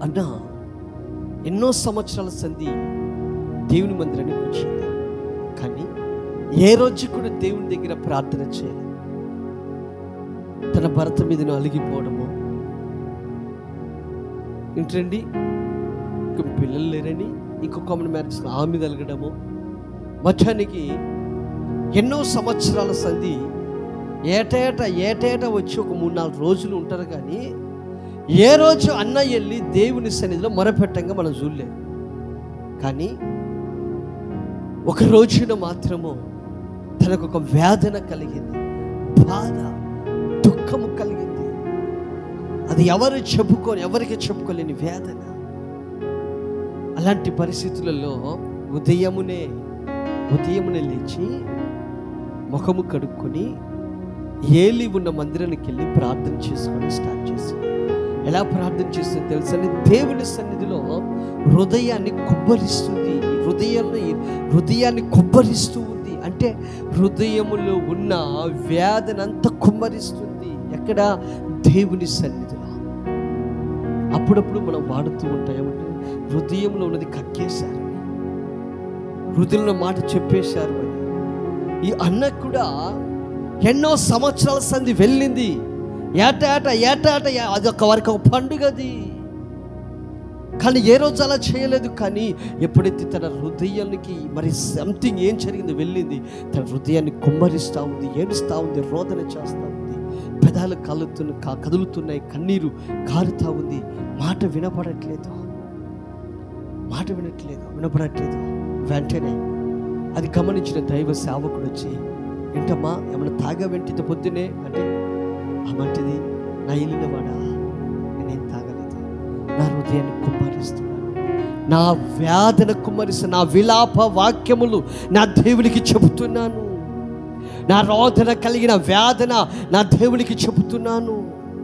అన్న ఎన్నో సంవత్సరాల సంధి దేవుని మందిరానికి వచ్చింది కానీ ఏ రోజు కూడా దేవుని దగ్గర ప్రార్థన చేయలేదు తన భర్త మీద అలిగిపోవడము ఏంటండి ఇంక పిల్లలు లేరని ఇంకొక ఆమెను మ్యారేజ్ ఆమె మీద అలగడము మధ్యానికి ఎన్నో సంవత్సరాల సంధి ఏటేట ఏటేట వచ్చి ఒక మూడు నాలుగు రోజులు ఉంటారు కానీ ఏ రోజు అన్న వెళ్ళి దేవుని సన్నిధిలో మొరపెట్టంగా మనం చూడలేదు కానీ ఒక రోజున మాత్రము తనకు ఒక వేదన కలిగింది బాధ దుఃఖము కలిగింది అది ఎవరు చెప్పుకొని ఎవరికి చెప్పుకోలేని వేదన అలాంటి పరిస్థితులలో ఉదయమునే ఉదయమునే లేచి ముఖము కడుక్కొని ఏలి ఉన్న మందిరానికి వెళ్ళి ప్రార్థన చేసుకొని స్టార్ట్ చేసి ఎలా ప్రార్థన చేస్తుందో తెలుసని దేవుని సన్నిధిలో హృదయాన్ని కొబ్బరిస్తుంది ఈ హృదయాన్ని హృదయాన్ని కొబ్బరిస్తూ ఉంది అంటే హృదయములో ఉన్న వ్యాధనంతా కుమ్మరిస్తుంది ఎక్కడ దేవుని సన్నిధిలో అప్పుడప్పుడు మనం వాడుతూ ఉంటాం ఏమంటే హృదయంలో ఉన్నది కక్కేశారని హృదయంలో మాట చెప్పేశారు అని ఈ అన్న కూడా ఎన్నో సంవత్సరాల సంధి వెళ్ళింది ఏట ఏట ఏట ఏట ఏ- అది ఒక వారికి ఒక పండుగ అది కానీ ఏ రోజు అలా చేయలేదు కానీ ఎప్పుడైతే తన హృదయానికి మరి సంథింగ్ ఏం జరిగిందో వెళ్ళింది తన హృదయాన్ని కుమ్మరిస్తూ ఉంది ఏడుస్తూ ఉంది రోదన చేస్తూ ఉంది పెదాలు కలుతున్న కా- కదులుతున్నాయి కన్నీరు కారుతా ఉంది మాట వినపడట్లేదు మాట వినట్లేదు వినపడట్లేదు వెంటనే అది గమనించిన దైవ సేవకుడు వచ్చి ఏంటమ్మా ఏమన్నా తాగా వెంటిత పొద్దునే అంటే అమంటిది నా ఇల్లున వాడా నేనేం తాగలేదు నా హృదయాన్ని కుమ్మరిస్తున్నాను నా వేదన కుమ్మరిస్తు నా విలాప వాక్యములు నా దేవునికి చెబుతున్నాను నా రోదన కలిగిన వేదన నా దేవునికి చెబుతున్నాను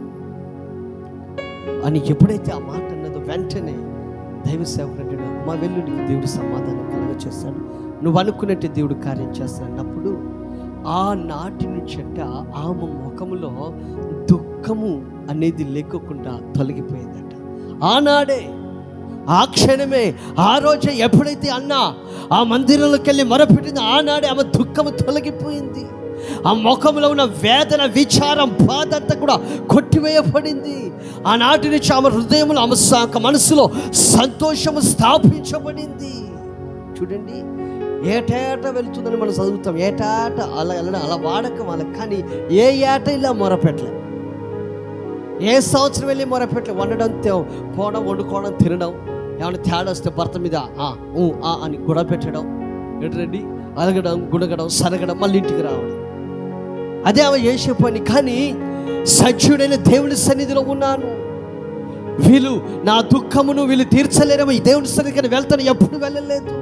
అని ఎప్పుడైతే ఆ మాట అన్నదో వెంటనే దైవ సేవకుడు అంటాడు మా వెళ్ళు నీకు దేవుడు సమాధానం కలుగ చేస్తాడు నువ్వు అనుకున్నట్టే దేవుడు కార్యం చేస్తాడు అన్నప్పుడు ఆ నాటి నుంచట ఆమె ముఖములో దుఃఖము అనేది లేకోకుండా తొలగిపోయిందట ఆనాడే ఆ క్షణమే ఆ రోజే ఎప్పుడైతే అన్న ఆ మందిరంలోకి వెళ్ళి మొరపెట్టింది ఆనాడే ఆమె దుఃఖము తొలగిపోయింది ఆ ముఖంలో ఉన్న వేదన విచారం బాధ అంతా కూడా కొట్టివేయబడింది ఆనాటి నుంచి ఆమె హృదయంలో ఆమె స- ఆమె మనసులో సంతోషము స్థాపించబడింది చూడండి ఏటేట వెళ్తుందని మనం చదువుతాం ఏటాట అలా వెళ్ళడం అలా వాడకం అలా కానీ ఏ ఏట ఇలా మొరపెట్టలే ఏ సంవత్సరం వెళ్ళి మొరపెట్టలే వండడం తే- పోవడం వండుకోవడం తినడం ఏమైనా తేడా వస్తే భర్త మీద ఆ ఊ, ఆ అని గుడ పెట్టడం ఏంటండి అలగడం గుడగడం సరగడం మళ్ళీ ఇంటికి రావడం అదే ఆమె చేసే పని కానీ సజ్జుడైన దేవుని సన్నిధిలో ఉన్నాను వీళ్ళు నా దుఃఖమును వీళ్ళు తీర్చలేరేమో ఈ దేవుని సన్నిధికి వెళ్తాను ఎప్పుడు వెళ్ళలేదు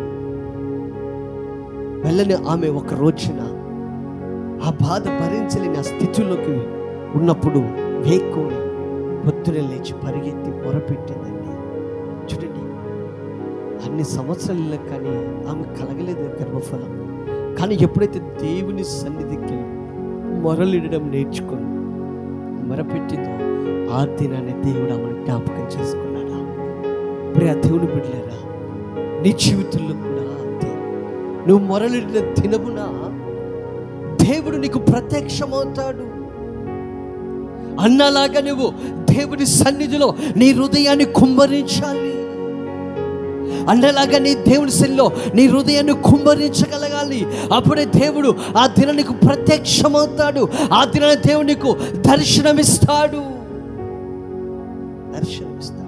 వెళ్ళని ఆమె ఒక రోజున ఆ బాధ భరించలేని ఆ స్థితిలోకి ఉన్నప్పుడు వేక్కుని పొద్దున లేచి పరిగెత్తి మొరపెట్టిందండి చూడండి అన్ని సంవత్సరాల కానీ ఆమె కలగలేదు గర్భఫలం కానీ ఎప్పుడైతే దేవుని సన్నిధికి వెళ్ళి మొరలిడడం నేర్చుకొని మొరపెట్టిందో ఆ దినాన్ని దేవుడు ఆమెను జ్ఞాపకం చేసుకున్నాడా ప్రియ దేవుని బిడ్డలేరా నీ జీవితంలో కూడా అంతే నువ్వు మొరలిడిన దినమున దేవుడు నీకు ప్రత్యక్షమవుతాడు అన్నలాగా నువ్వు దేవుని సన్నిధిలో నీ హృదయాన్ని కుమ్మరించాలి అన్నలాగా నీ దేవుని సన్నిలో నీ హృదయాన్ని కుమ్మరించగలగాలి అప్పుడే దేవుడు ఆ దిన నీకు ప్రత్యక్షమవుతాడు ఆ దిన దేవుడు నీకు దర్శనమిస్తాడు దర్శనమిస్తాడు